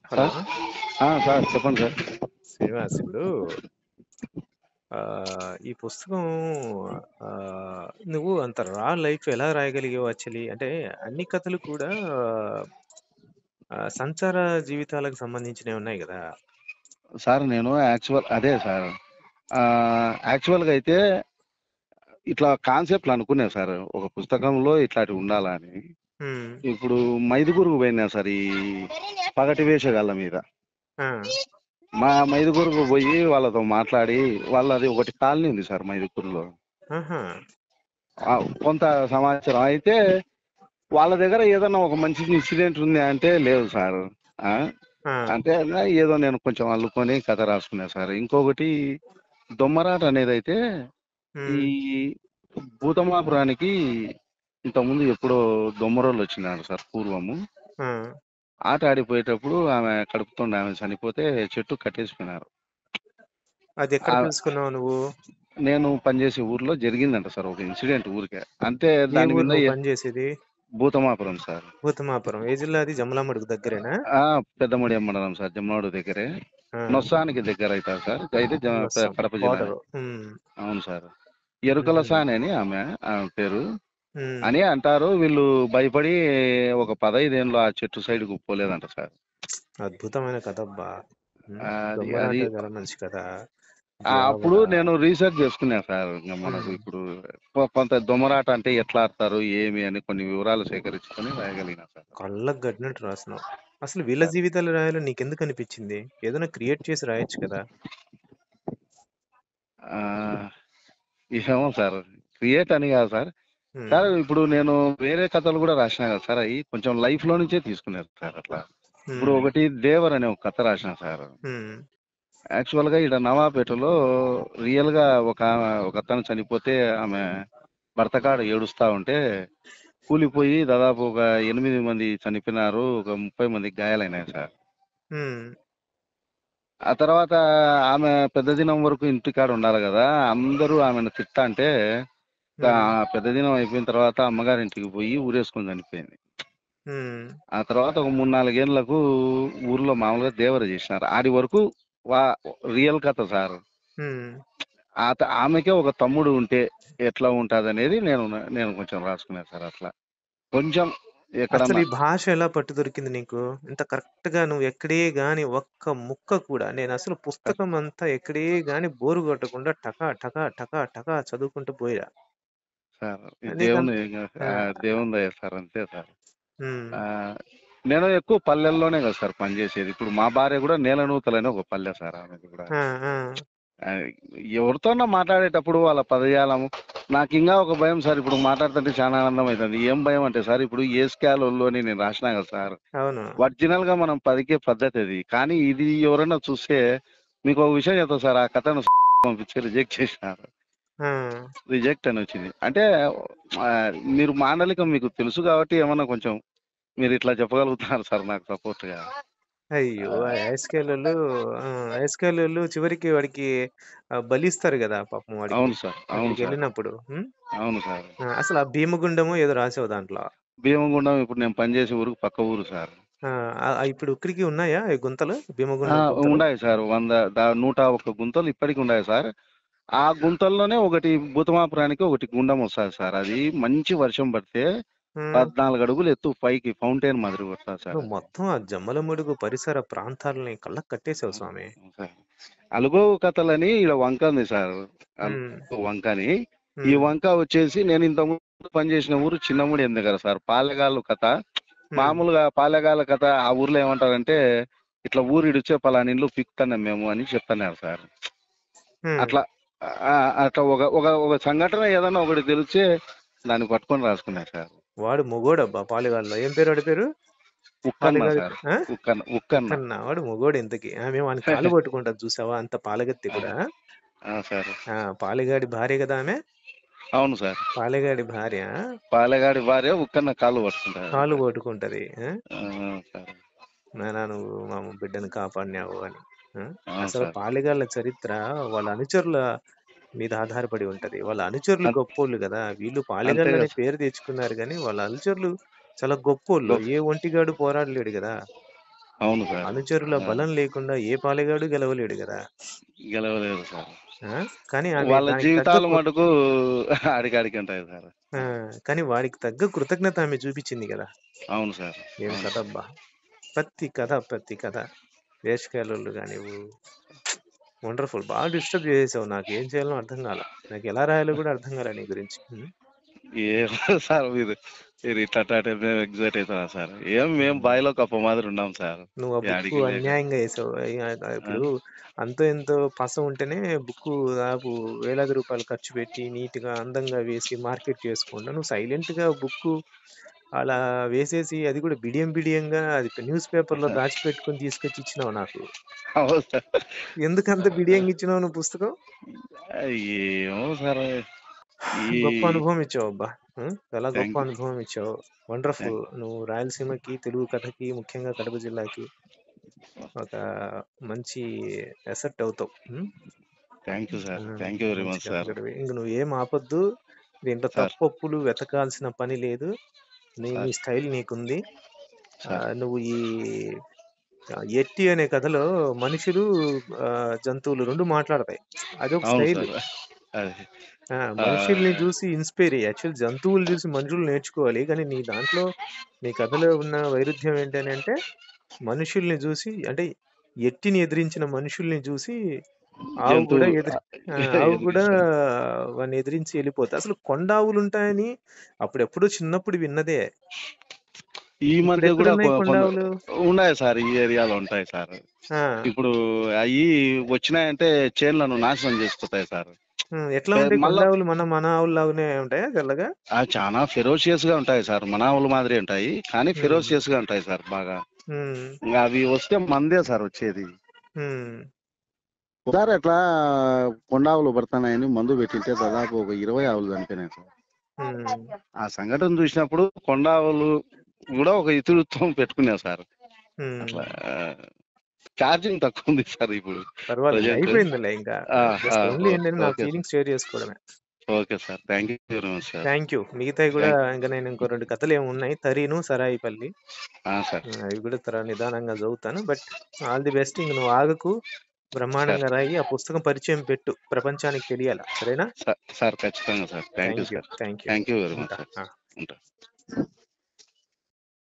Hello sir ఆ, sir చెప్పండి sir Srinivas ఇప్పుడు ఆ, ఈ పుస్తకం ఆ, నువ్వు అంత రా లైఫ్ ఎలా రాయగలిగావు యాక్చువల్లీ అంటే అన్ని కథలు కూడా ఆ, సంచార జీవితాలకు సంబంధించినవి ఉన్నాయి కదా సార్ నేను యాక్చువల్ అదే సార్ ఆ, యాక్చువల్గా అయితే ఇట్లా కాన్సెప్ట్లు అనుకున్నా సార్ ఒక పుస్తకంలో ఇట్లాంటి ఉండాలని ఉమ్, ఇప్పుడు మైదుగురుకు పోయినా సార్ ఈ పగటి వేషగాళ్ళ మీద ఆ, మా మైదుగురుకు పోయి వాళ్ళతో మాట్లాడి వాళ్ళది ఒకటి కాలనీ ఉంది సార్ మైదుగురులో ఆహా, ఆ, కొంత సమాచారం అయితే వాళ్ళ దగ్గర ఏదైనా ఒక మంచి ఇన్సిడెంట్ ఉంది అంటే లేదు సార్ ఆ, ఆ, అంటే ఏదో నేను కొంచెం అల్లుకొని కథ రాసుకున్నా సార్ ఇంకొకటి దొమ్మరాట అనేది అయితే ఈ ఉమ్, భూతమాపురానికి ఇంతకుముందు ఎప్పుడో దొమ్మరోళ్ళు వచ్చినారు సార్ పూర్వము ఆ, ఆట ఆడిపోయేటప్పుడు ఆమె కడుపుతుండే ఆమె చనిపోతే చెట్టు కట్టేసిపోయినారు అది ఎక్కడ ఆ- తెలుసుకున్నావు నువ్వు నేను పనిచేసే ఊర్లో జరిగిందంట సార్ ఒక ఇన్సిడెంట్ ఊరికే అంతే ఏ దాని ఊరు మీద నువ్వు ఏ- పనిచేసేది భూతమాపురం సార్ భూతమాపురం ఏ జిల్లా అది జమలామడుగు దగ్గరేనా ఆ పెద్దమడి మండలం సార్ జమ్మనాడు దగ్గరే ఆ, నొస్సానికి దగ్గర అవుతారు సార్ అయితే జ- నొస్సం, కడప జిల్లా border. ఉమ్, అవును సార్ ఎరుకల మ్మ్. సాని అని ఆమె ఆమె పేరు ఉమ్, అని అంటారు వీళ్ళు భయపడి ఒక పదైదేళ్ళు ఆ చెట్టు సైడ్ పోలేదంట సార్ అద్భుతమైన కథ అబ్బా ఉమ్, అది- దొంగరాట అది చాలా మంచి కథ ఆ, అప్పుడు నేను రీసెర్చ్ చేసుకున్నా సార్ ఇంకా మనకు మ్మ్. ఇప్పుడు కొ- కొంత దొమ్మరాట అంటే ఎట్లా ఆడతారు ఏమి అని కొన్ని వివరాలు సేకరించుకొని రాయగలిగిన సార్ కళ్ళకు కట్టినట్టు రాసినావు అసలు వీళ్ళ జీవితాలు రాయాలని నీకెందుకు అనిపించింది ఏదైనా క్రియేట్ చేసి రాయొచ్చు కదా ఆ, ఏమో సార్ క్రియేట్ అని కాదు సార్ ఉమ్, సార్ ఇప్పుడు నేను వేరే కథలు కూడా రాసినా కదా సార్ అవి కొంచెం లైఫ్ లో నుంచే తీసుకున్నారు సార్ అట్లా ఇప్పుడు ఉమ్, ఒకటి దేవర్ అనే ఒక కథ రాసిన సార్ ఉమ్, యాక్చువల్ గా ఇక్కడ నవాపేటలో రియల్ గా ఒక ఆమె- ఒక అతను చనిపోతే ఆమె భర్త కాడ ఏడుస్తా ఉంటే కూలిపోయి దాదాపు ఒక ఎనిమిది మంది చనిపోయినారు ఒక ముప్పై మంది గాయాలైనాయి సార్ ఉమ్, ఆ తర్వాత ఆమె పెద్ద దినం వరకు ఇంటికాడ ఉండాలి కదా అందరూ ఆమెను తిట్టా అంటే ఆ ఉమ్, పెద్ద దినం అయిపోయిన తర్వాత అమ్మగారి ఇంటికి పోయి ఊరేసుకొని చనిపోయింది ఉమ్, ఆ తర్వాత ఒక మూడు నాలుగేళ్లకు ఊర్లో మామూలుగా దేవర చేసినారు ఆడి వరకు వా రియల్ కథ సార్ ఉమ్. ఆత ఆమెకే ఒక తమ్ముడు ఉంటే ఎట్లా ఉంటది అనేది నేను నేను కొంచెం రాసుకున్నాను సార్ అట్లా కొంచెం ఎక్కడ అసలు ఈ భాష ఎలా పట్టు దొరికింది నీకు ఇంత కరెక్ట్ గా నువ్వు ఎక్కడే గాని ఒక్క ముక్క కూడా నేను అసలు పుస్తకం అంతా ఎక్కడే గాని బోరు కొట్టకుండా టకా టకా టకా టకా చదువుకుంటూ పోయా సార్ ఈ నీకు దేవుని ఆ. ఆ, దేవుని దయ సార్ అంతే సార్ ఉమ్, ఆ, నేను ఎక్కువ పల్లెల్లోనే కదా సార్ పనిచేసేది ఇప్పుడు మా భార్య కూడా నేలనూతలని ఒక పల్లె సార్ ఆమెది కూడా ఆ, ఆ, ఆ, ఎవరితోనో మాట్లాడేటప్పుడు వాళ్ళ పదజాలము నాకు ఇంకా ఒక భయం సార్ ఇప్పుడు మాట్లాడుతుంటే చాలా ఆనందం అవుతుంది ఏం భయం అంటే సార్ ఇప్పుడు ఏ స్కాల్ అని నేను రాసినా కదా సార్ అవును ఒరిజినల్ గా మనం పలికే పద్ధతి అది కానీ ఇది ఎవరైనా చూస్తే మీకు ఒక విషయం చెప్తా సార్ ఆ కథను పంపించి రిజెక్ట్ చేసినారు ఆ, రిజెక్ట్ అని వచ్చింది అంటే ఆ, మీరు మాండలికం మీకు తెలుసు కాబట్టి ఏమన్నా కొంచెం మీరు ఇట్లా చెప్పగలుగుతున్నారు సార్ నాకు సపోర్ట్ గా అయ్యో ఐస్కేళ్ళు ఐస్కేళ్ళు చివరికి వాడికి ఆ, బలిస్తారు కదా పాపం వాడికి అవును సార్ అవును అక్కడికి సార్ వెళ్ళినప్పుడు ఉమ్? అవును సార్ ఆ, అసలు ఆ భీమగుండము ఏదో రాసావు దాంట్లో భీమగుండం ఇప్పుడు నేను పనిచేసే ఊరికి పక్క ఊరు సార్ ఆ, ఆ, ఇప్పుడు ఇక్కడికి ఉన్నాయా ఈ గుంతలు ఆ, భీమగుండం గుంతలు ఉన్నాయి సార్ వంద దా- నూట ఒక్క గుంతలు ఇప్పటికి ఉన్నాయి సార్ ఆ గుంతల్లోనే ఒకటి భూతమాపురానికి ఒకటి గుండం వస్తుంది సార్ అది మంచి వర్షం పడితే ఉమ్. పద్నాలుగు అడుగులు ఎత్తు పైకి ఫౌంటైన్ మాదిరి కొడతాది సార్ నువ్వు మొత్తం ఆ జమ్మలమడుగు పరిసర ప్రాంతాలని కళ్ళకు కట్టేసావు స్వామి సార్. అలుగో కథలని ఇక్కడ వంక ఉంది సార్ ఉమ్, అలుగో వంక అని ఈ ఉమ్, వంక వచ్చేసి నేను ఇంత ముందు పనిచేసిన ఊరు చిన్నముడి ఎందుకు కదా సార్ పాలెగాళ్ళు కథ ఉమ్, మామూలుగా పాలెగాళ్ళ కథ ఆ ఊర్లో ఏమంటారంటే ఇట్లా ఊరు ఇడిచే పలాని ఇల్లు పిక్తున్నాం మేము అని చెప్తున్నారు సార్ ఉమ్. అట్లా ఆ, అట్లా ఒక ఒక ఒక సంఘటన ఏదన్నా ఒకటి తెలిస్తే దాన్ని పట్టుకొని రాసుకున్నారు సార్ వాడు మొగోడబ్బా పాలిగాల్లో ఏం పేరు వాడి పేరు ఉక్కన్న పాలిగాడి సార్ ఆ? ఉక్కన్న ఉక్కన్న కన్నా వాడు మొగోడు ఇంతకి ఆ, మేము వాని కాలు పట్టుకుంటారు చూసావా అంత పాలగత్తి కూడా ఆ, సార్ ఆ పాలిగాడి భార్య కదా ఆమె అవును సార్ పాలిగాడి భార్య పాలెగాడి భార్య ఉక్కన్న కాళ్ళు పట్టుకుంటారు కాలు పట్టుకుంటది ఆ? ఆ, సార్ నానా నువ్వు మా బిడ్డను కాపాడినావు అని ఆ? అవును అసలు సార్ పాలిగాళ్ళ చరిత్ర వాళ్ళ అనుచరుల మీద ఆధారపడి ఉంటది వాళ్ళ అనుచరులు అం- గొప్పోళ్ళు కదా వీళ్ళు అంతే పాలిగాళ్ళు కదా అనే సార్. పేరు తెచ్చుకున్నారు కానీ వాళ్ళ అనుచరులు చాలా గొప్పోళ్ళు గొప్ప ఏ ఒంటిగాడు పోరాడలేడు కదా అవును సార్ అనుచరుల ఆ, బలం లేకుండా ఏ పాలెగాడు గెలవలేడు కదా గెలవలేదు సార్ ఆ? కానీ ఆమె వాళ్ళ దానికి తగ్గ జీవితాలు కృ- మటుకు అడిగాడికి ఉంటాయి సార్ ఆ, కానీ వాడికి తగ్గ కృతజ్ఞత ఆమె చూపించింది కదా అవును సార్ ఏం అవును కథ సార్ అబ్బా ప్రతి కథ ప్రతి కథ వేషకాయలు కానివ్వు వండర్ఫుల్ బాగా డిస్టర్బ్ చేసేసావు నాకు ఏం చేయాలో అర్థం కాల నాకు ఎలా రాయాలో కూడా అర్థం కాలే నీ గురించి ఉం? ఏం సార్ మీరు మీరు ఇట్లా అట్లా అంటే మేము ఎగ్జైట్ అవుతాం సార్ ఏం మేము బాయిలో కప్ప మాదిరి ఉన్నాం సార్ నువ్వు ఆ బుక్ యాడికి లేక అన్యాయంగా వేసావు ఇక ఆ, ఇప్పుడు అంతో ఎంతో పస ఉంటేనే బుక్ దాదాపు వేలాది రూపాయలు ఖర్చు పెట్టి నీట్ గా అందంగా వేసి మార్కెట్ చేసుకుంటా నువ్వు సైలెంట్ గా బుక్ అలా వేసేసి అది కూడా బిడియం బిడియంగా అది న్యూస్ పేపర్ లో దాచిపెట్టుకుని తీసుకొచ్చి ఇచ్చినావు నాకు అవును సార్ ఎందుకంత బిడియంగా ఇచ్చినావు నువ్వు పుస్తకం ఏమో సార్ ఈ గొప్ప అనుభవం ఇచ్చావు అబ్బా ఉం? చాలా గొప్ప థ్యాంక్ యూ అనుభవం ఇచ్చావు వండర్ఫుల్ నువ్వు రాయలసీమకి తెలుగు కథకి ముఖ్యంగా కడప జిల్లాకి ఒక మంచి ఎసెట్ అవుతావు ఉం? థ్యాంక్ యూ ఆ, సార్ థ్యాంక్ యూ వెరీ మంచి మచ్ సార్ కథకుడివి ఇంక నువ్వు ఏం ఆపొద్దు దీంట్లో సార్ తప్పొప్పులు వెతకాల్సిన పని లేదు నీ నీ సార్ స్టైల్ నీకుంది ఆ, సార్ నువ్వు ఈ ఆ, ఎట్టి అనే కథలో మనుషులు ఆ, జంతువులు రెండు మాట్లాడతాయి అదొక అవును స్టైల్ సార్ అది ఆ, ఆ, మనుషుల్ని చూసి ఇన్స్పైర్ అయ్యి యాక్చువల్ జంతువులు చూసి మనుషులు నేర్చుకోవాలి కానీ నీ దాంట్లో నీ కథలో ఉన్న వైరుధ్యం ఏంటని అంటే మనుషుల్ని చూసి అంటే ఎట్టిని ఎదిరించిన మనుషుల్ని చూసి ఆవు కూడా జంతువులు ఎదిరి ఆ, ఆవు కూడా ఎదిరిస్తారు వాడిని ఎదిరించి వెళ్ళిపోతాయి అసలు కొండ ఆవులు ఉంటాయని అప్పుడెప్పుడు చిన్నప్పుడు విన్నదే ఈ ఇప్పుడు మధ్య కూడా ఎక్కడున్నాయి కొ- కొండ కొంద ఆవులు ఉన్నాయి సార్ ఈ ఏరియాలో ఉంటాయి సార్ ఆ, ఇప్పుడు అవి వచ్చినాయంటే చేన్లను నాశనం చేసుకుంటాయి సార్ ఉమ్, ఎట్లా పె- ఉంటాయి కొండ మళ్ళా ఆవులు మన మన ఆవులు లాగానే ఉంటాయా తెల్లగా ఆ చాలా ఫెరోషియస్ గా ఉంటాయి సార్ మన ఆవుల మాదిరి ఉంటాయి కానీ ఉమ్, ఫెరోషియస్ గా ఉంటాయి సార్ బాగా ఉమ్, ఇంకా అవి వస్తే మందే సార్ వచ్చేది ఉమ్, సార్ అట్లా కొండ ఆవులు పడుతున్నాయని మందు పెట్టింటే దాదాపు ఒక ఇరవై ఆవులు చనిపోయినాయి సార్ ఉమ్, ఆ సంఘటన చూసినప్పుడు కొండ ఆవులు కూడా ఒక ఇతివృత్తం పెట్టుకున్నాం సార్ ఉమ్. అట్లా ఛార్జింగ్ తక్కువ ఉంది సార్ ఇప్పుడు పర్వాలేదు ప్రజెంట్ అయిపోయిందిలే ఇంకా జస్ట్ ఓన్లీ ఏంటంటే నా ఓకే ఫీలింగ్స్ షేర్ చేసుకోవడమే okay sir thank you very much sir thank you మిగతాయి కూడా థ్యాంక్ ఇంకా నేను ఇంకో రెండు కథలు ఏమి ఉన్నాయి తరీను సరాయిపల్లి సార్ ఆ, అవి కూడా తర నిదానంగా చదువుతాను బట్ ఆల్ ది బెస్ట్ ఇంక నువ్వు ఆగకు సార్ బ్రహ్మాండంగా రాయి ఆ పుస్తకం పరిచయం పెట్టు ప్రపంచానికి తెలియాలా సరేనా సార్ సార్ ఖచ్చితంగా sir thank you thank you sir thank you thank you very much ఉంటా సార్ ఆ. ఉంటా